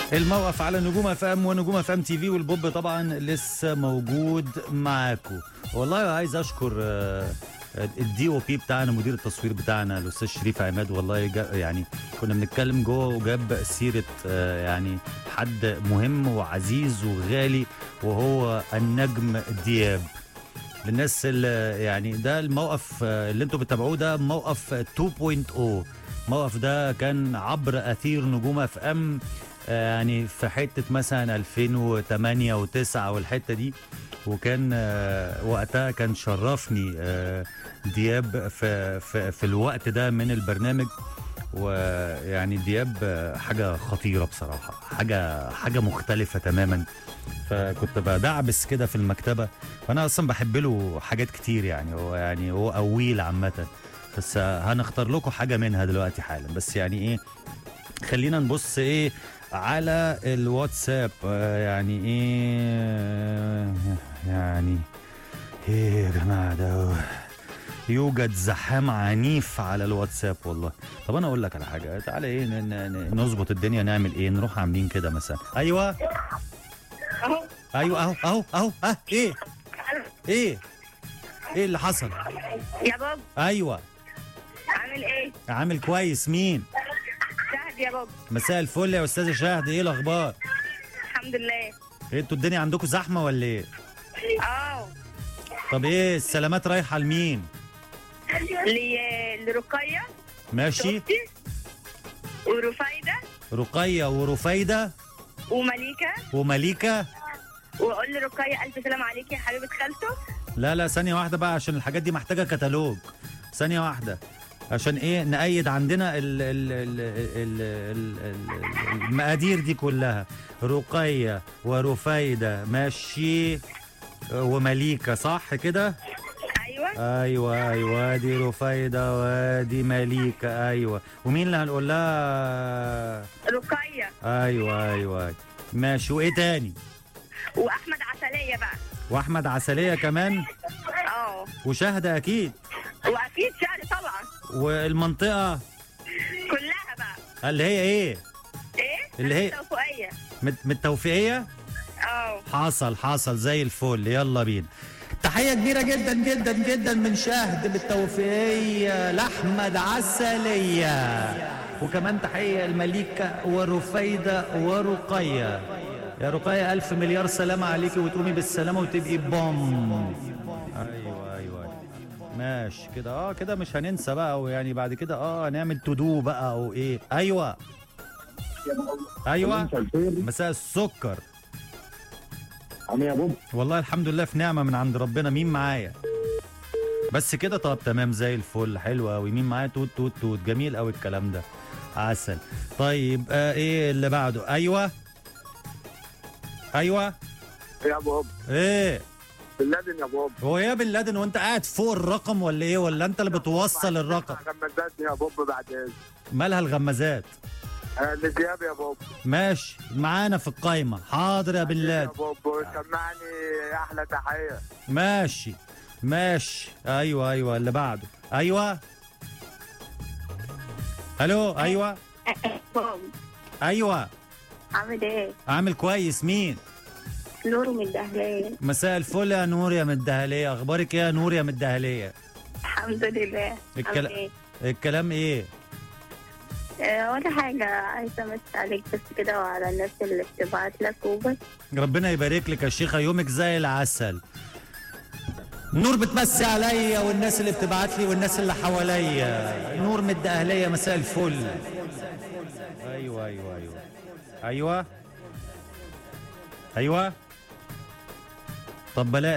الموقف على نجوم اف ام ونجوم اف ام تي في والبوب طبعا لسه موجود معاكم والله عايز اشكر آه، الدي او بي بتاعنا مدير التصوير بتاعنا الاستاذ شريف عماد والله جا يعني كنا بنتكلم جوه وجاب سيره آه، يعني حد مهم وعزيز وغالي وهو النجم دياب للناس اللي يعني ده الموقف آه، اللي انتوا بتتابعوه ده موقف 2.0 الموقف ده كان عبر اثير نجوم اف ام آه، يعني في حته مثلا 2008 و9 والحته دي وكان آه، وقتها كان شرفني آه، دياب في, في, في الوقت ده من البرنامج ويعني دياب آه، حاجه خطيره بصراحه حاجه حاجه مختلفه تماما فكنت بدعبس كده في المكتبه وانا اصلا بحب له حاجات كتير يعني هو يعني هو قويل عامه بس هنختار لكم حاجه منها دلوقتي حالا بس يعني ايه خلينا نبص ايه على الواتساب آه، يعني ايه يعني ايه يا جماعه ده يوجد زحام عنيف على الواتساب والله طب انا اقول لك على حاجه تعالى ايه ن- ن- نظبط الدنيا نعمل ايه نروح عاملين كده مثلا ايوه اهو ايوه اهو اهو اهو اه ايه ايه ايه اللي حصل يا بابا ايوه عامل ايه؟ عامل كويس مين شهد يا بابا مساء الفل يا استاذه شهد ايه الاخبار الحمد لله إيه انتوا الدنيا عندكم زحمه ولا ايه اه طب ايه السلامات رايحه لمين ل- لرقية ماشي توتي ورفايدة رقيه ورفايده ومليكة ومليكه واقول لرقية الف سلام عليكي يا حبيبة خالته لا لا ثانيه واحده بقى عشان الحاجات دي محتاجه كتالوج ثانيه واحده عشان ايه نأيد عندنا ال ال ال ال ال ال المقادير دي كلها رقية ورفايدة ماشي ومليكة صح كده ايوه ايوه ايوه دي رفايدة وادي مليكة ايوه ومين اللي هنقول لها رقية ايوه ايوه ماشي وايه تاني واحمد عسلية بقى واحمد عسلية كمان اه وشهدة اكيد واكيد شهد طبعا والمنطقة كلها بقى اللي هي ايه ايه؟ اللي هي- توفيقية مت- متوفيقية اه حصل حصل زي الفل يلا بينا تحية كبيرة جدا جدا جدا من شهد بالتوفيقية لأحمد عسلية وكمان تحية المليكة ورفيدة ورقية يا رقية ألف مليار سلامة عليكي وتقومي بالسلامة وتبقي بوم أيوة أيوة ماشي كده اه كده مش هننسى بقى ويعني بعد كده اه هنعمل تدو بقى او ايه ايوه ايوه مساء السكر عم يا بوب والله الحمد لله في نعمه من عند ربنا مين معايا بس كده طب تمام زي الفل حلو قوي مين معايا توت توت توت جميل قوي الكلام ده عسل طيب آه ايه اللي بعده ايوه ايوه يا بوب ايه بلادن يا بوب هو يا بن لادن وانت قاعد فوق الرقم ولا ايه ولا انت اللي بتوصل الرقم غمزاتني يا بوب بعد اذنك مالها الغمازات آه، لدياب يا بوب ماشي معانا في القايمه حاضر يا بن يا لادن بوب سمعني احلى تحيه ماشي ماشي ايوه ايوه اللي بعده ايوه الو ايوه بابا ايوه عامل ايه؟ عامل كويس مين نور من الدهلية مساء الفل يا نور يا مدهليه اخبارك ايه يا نور يا مدهليه الحمد لله الكلا- عامل ايه؟ الكلام ايه آه، ولا حاجة عايزة امسي عليك بس كده وعلى الناس اللي بتبعت لك وبس ربنا يبارك لك يا شيخه يومك زي العسل نور بتمسي عليا والناس اللي بتبعت لي والناس اللي حواليا نور من الدقهلية مساء الفل ايوه ايوه ايوه ايوه ايوه طب بلاش